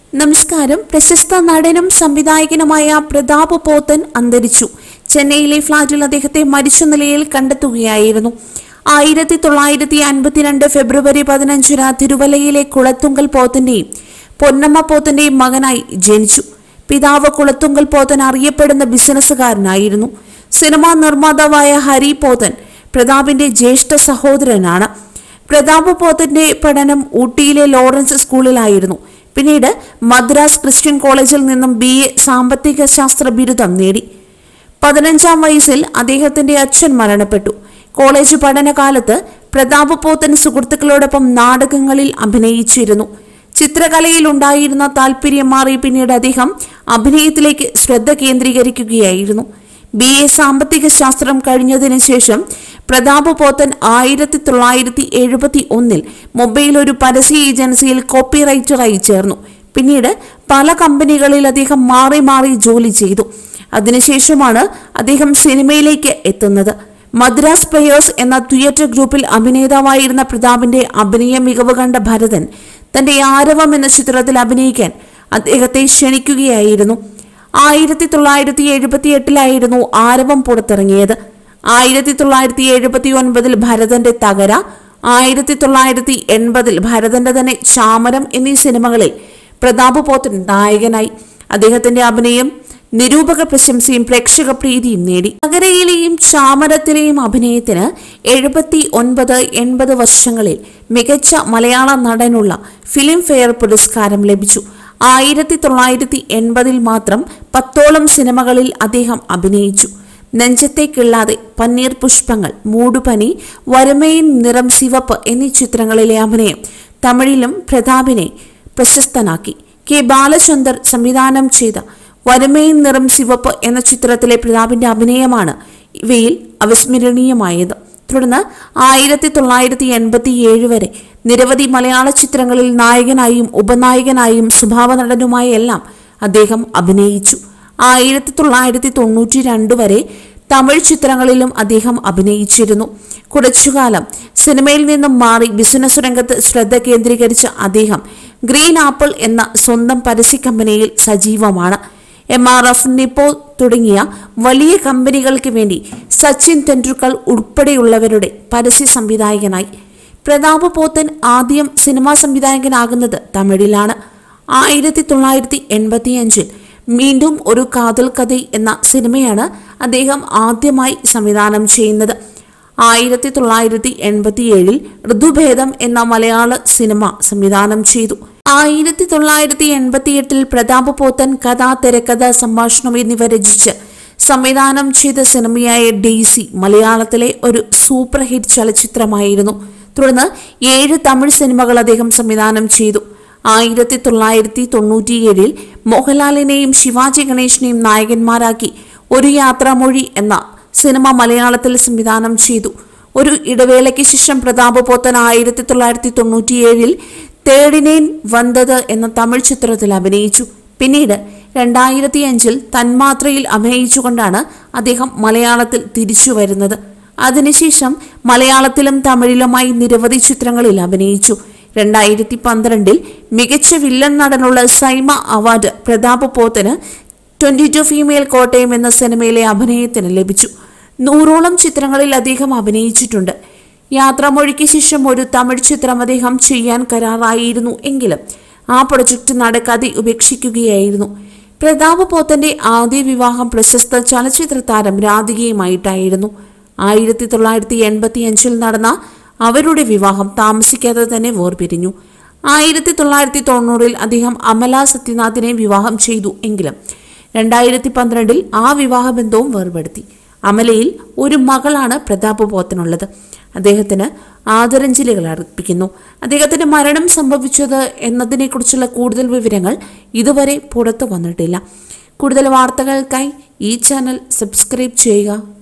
നമസ്കാരം പ്രശസ്ത നടനും സംവിധായകനുമായ പ്രതാപ് പോത്തൻ അന്തരിച്ചു ചെന്നൈയിലെ ഫ്ളാറ്റിൽ അദ്ദേഹത്തെ മരിച്ച നിലയിൽ കണ്ടെത്തുകയായിരുന്നു ആയിരത്തി തൊള്ളായിരത്തി അൻപത്തിരണ്ട് ഫെബ്രുവരി പതിനഞ്ചിന് തിരുവല്ലയിലെ കുളത്തുങ്കൽ പോത്തന്റെയും പൊന്നമ്മ പോത്തന്റെയും മകനായി ജനിച്ചു പിതാവ് കുളത്തുങ്കൽ പോത്തൻ അറിയപ്പെടുന്ന ബിസിനസ്സുകാരനായിരുന്നു സിനിമാ നിർമ്മാതാവായ ഹരി പോത്തൻ പ്രതാപിന്റെ ജ്യേഷ്ഠ സഹോദരനാണ് പ്രതാപ് പോത്തന്റെ പഠനം ഊട്ടിയിലെ ലോറൻസ് സ്കൂളിലായിരുന്നു പിന്നീട് മദ്രാസ് ക്രിസ്ത്യൻ കോളേജിൽ നിന്നും ബി എ സാമ്പത്തിക ശാസ്ത്ര ബിരുദം നേടി പതിനഞ്ചാം വയസ്സിൽ അദ്ദേഹത്തിന്റെ അച്ഛൻ മരണപ്പെട്ടു കോളേജ് പഠനകാലത്ത് പ്രതാപ് പോത്തൻ സുഹൃത്തുക്കളോടൊപ്പം നാടകങ്ങളിൽ അഭിനയിച്ചിരുന്നു ചിത്രകലയിൽ ഉണ്ടായിരുന്ന താല്പര്യം മാറി പിന്നീട് അദ്ദേഹം അഭിനയത്തിലേക്ക് ശ്രദ്ധ കേന്ദ്രീകരിക്കുകയായിരുന്നു ബി എ സാമ്പത്തിക ശാസ്ത്രം കഴിഞ്ഞതിന് ശേഷം പ്രതാപ് പോത്തൻ ആയിരത്തി തൊള്ളായിരത്തി എഴുപത്തി ഒന്നിൽ മുംബൈയിൽ ഒരു പരസ്യ ഏജൻസിയിൽ കോപ്പി റൈറ്ററായി ചേർന്നു പിന്നീട് പല കമ്പനികളിൽ അദ്ദേഹം മാറി മാറി ജോലി ചെയ്തു അതിനുശേഷമാണ് അദ്ദേഹം സിനിമയിലേക്ക് എത്തുന്നത് മദ്രാസ് പ്ലേയേഴ്സ് എന്ന തിയേറ്റർ ഗ്രൂപ്പിൽ അഭിനേതാവായിരുന്ന പ്രതാപിന്റെ അഭിനയ മികവ് കണ്ട ഭരതൻ തന്റെ ആരവം എന്ന ചിത്രത്തിൽ അഭിനയിക്കാൻ അദ്ദേഹത്തെ ക്ഷണിക്കുകയായിരുന്നു ആയിരത്തി തൊള്ളായിരത്തി എഴുപത്തി എട്ടിലായിരുന്നു ആരവം പുറത്തിറങ്ങിയത് ആയിരത്തി തൊള്ളായിരത്തി എഴുപത്തി ഒൻപതിൽ ഭരതന്റെ തകര ആയിരത്തി തൊള്ളായിരത്തി എൺപതിൽ ഭരതന്റെ തന്നെ ചാമരം എന്നീ സിനിമകളിൽ പ്രതാപ് പോത്തൻ നായകനായി അദ്ദേഹത്തിന്റെ അഭിനയം നിരൂപക പ്രശംസയും പ്രേക്ഷക പ്രീതിയും നേടി നഗരയിലെയും ചാമരത്തിലെയും അഭിനയത്തിന് എഴുപത്തി ഒൻപത് എൺപത് വർഷങ്ങളിൽ മികച്ച മലയാള നടനുള്ള ഫിലിം ഫെയർ പുരസ്കാരം ലഭിച്ചു ആയിരത്തി തൊള്ളായിരത്തി എൺപതിൽ മാത്രം പത്തോളം സിനിമകളിൽ അദ്ദേഹം അഭിനയിച്ചു നെഞ്ചത്തേക്കിള്ളാതെ പന്നീർ പുഷ്പങ്ങൾ മൂടുപനി വരമയിൻ നിറം സിവപ്പ് എന്നീ ചിത്രങ്ങളിലെ അഭിനയം തമിഴിലും പ്രതാപിനെ പ്രശസ്തനാക്കി കെ ബാലചന്ദർ സംവിധാനം ചെയ്ത വരമയിൻ നിറം സിവപ്പ് എന്ന ചിത്രത്തിലെ പ്രതാപിന്റെ അഭിനയമാണ് ഇവയിൽ അവിസ്മരണീയമായത് തുടർന്ന് ആയിരത്തി തൊള്ളായിരത്തി എൺപത്തി ഏഴ് വരെ നിരവധി മലയാള ചിത്രങ്ങളിൽ നായകനായും ഉപനായകനായും സ്വഭാവ നടനുമായി എല്ലാം അദ്ദേഹം അഭിനയിച്ചു ആയിരത്തി തൊള്ളായിരത്തി തൊണ്ണൂറ്റി രണ്ട് വരെ തമിഴ് ചിത്രങ്ങളിലും അദ്ദേഹം അഭിനയിച്ചിരുന്നു കുറച്ചുകാലം സിനിമയിൽ നിന്നും മാറി ബിസിനസ് രംഗത്ത് ശ്രദ്ധ കേന്ദ്രീകരിച്ച അദ്ദേഹം ഗ്രീൻ ആപ്പിൾ എന്ന സ്വന്തം പരസ്യ കമ്പനിയിൽ സജീവമാണ് എം ആർ എഫ് നിപ്പോ തുടങ്ങിയ വലിയ കമ്പനികൾക്ക് വേണ്ടി സച്ചിൻ തെണ്ടുൽക്കർ ഉൾപ്പെടെയുള്ളവരുടെ പരസ്യ സംവിധായകനായി പ്രതാപ് പോത്തൻ ആദ്യം സിനിമാ സംവിധായകനാകുന്നത് തമിഴിലാണ് ആയിരത്തി തൊള്ളായിരത്തി എൺപത്തിയഞ്ചിൽ വീണ്ടും ഒരു കാതൽ കഥ എന്ന സിനിമയാണ് അദ്ദേഹം ആദ്യമായി സംവിധാനം ചെയ്യുന്നത് ആയിരത്തി തൊള്ളായിരത്തി എൺപത്തിയേഴിൽ ഋതുഭേദം എന്ന മലയാള സിനിമ സംവിധാനം ചെയ്തു ആയിരത്തി തൊള്ളായിരത്തി എൺപത്തിയെട്ടിൽ പ്രതാപ് പോത്തൻ കഥ തിരക്കഥ സംഭാഷണം എന്നിവ രചിച്ച് സംവിധാനം ചെയ്ത സിനിമയായ ഡെയ്സി മലയാളത്തിലെ ഒരു സൂപ്പർ ഹിറ്റ് ചലച്ചിത്രമായിരുന്നു തുടർന്ന് ഏഴ് തമിഴ് സിനിമകൾ അദ്ദേഹം സംവിധാനം ചെയ്തു ആയിരത്തി തൊള്ളായിരത്തി തൊണ്ണൂറ്റിയേഴിൽ മോഹൻലാലിനെയും ശിവാജി ഗണേശിനെയും നായകന്മാരാക്കി ഒരു യാത്രാമൊഴി എന്ന സിനിമ മലയാളത്തിൽ സംവിധാനം ചെയ്തു ഒരു ഇടവേളയ്ക്ക് ശേഷം പ്രതാപ് പോത്തൻ ആയിരത്തി തൊള്ളായിരത്തി തൊണ്ണൂറ്റിയേഴിൽ തേടിനേൻ വന്നത് എന്ന തമിഴ് ചിത്രത്തിൽ അഭിനയിച്ചു പിന്നീട് രണ്ടായിരത്തി അഞ്ചിൽ തന്മാത്രയിൽ അഭിനയിച്ചുകൊണ്ടാണ് അദ്ദേഹം മലയാളത്തിൽ തിരിച്ചു വരുന്നത് അതിനുശേഷം മലയാളത്തിലും തമിഴിലുമായി നിരവധി ചിത്രങ്ങളിൽ അഭിനയിച്ചു രണ്ടായിരത്തി പന്ത്രണ്ടിൽ മികച്ച വില്ലൻ നടനുള്ള സൈമ അവാർഡ് പ്രതാപ് പോത്തന് ട്വന്റി ടു ഫീമെയിൽ കോട്ടയം എന്ന സിനിമയിലെ അഭിനയത്തിന് ലഭിച്ചു നൂറോളം ചിത്രങ്ങളിൽ അദ്ദേഹം അഭിനയിച്ചിട്ടുണ്ട് യാത്രാമൊഴിക്ക് ശേഷം ഒരു തമിഴ് ചിത്രം അദ്ദേഹം ചെയ്യാൻ കരാറായിരുന്നു എങ്കിലും ആ പ്രൊജക്ട് നടക്കാതെ ഉപേക്ഷിക്കുകയായിരുന്നു പ്രതാപ് പോത്തന്റെ ആദ്യ വിവാഹം പ്രശസ്ത ചലച്ചിത്ര താരം രാധികയുമായിട്ടായിരുന്നു ആയിരത്തി തൊള്ളായിരത്തി എൺപത്തി അഞ്ചിൽ നടന്ന അവരുടെ വിവാഹം താമസിക്കാതെ തന്നെ വേർപിരിഞ്ഞു ആയിരത്തി തൊള്ളായിരത്തി തൊണ്ണൂറിൽ അദ്ദേഹം അമല സത്യനാഥിനെ വിവാഹം ചെയ്തു എങ്കിലും രണ്ടായിരത്തി പന്ത്രണ്ടിൽ ആ വിവാഹബന്ധവും വേർപെടുത്തി അമലയിൽ ഒരു മകളാണ് പ്രതാപ് പോത്തനുള്ളത് അദ്ദേഹത്തിന് ആദരാഞ്ജലികൾ അർപ്പിക്കുന്നു അദ്ദേഹത്തിന്റെ മരണം സംഭവിച്ചത് എന്നതിനെക്കുറിച്ചുള്ള കൂടുതൽ വിവരങ്ങൾ ഇതുവരെ പുറത്തു വന്നിട്ടില്ല കൂടുതൽ വാർത്തകൾക്കായി ഈ ചാനൽ സബ്സ്ക്രൈബ് ചെയ്യുക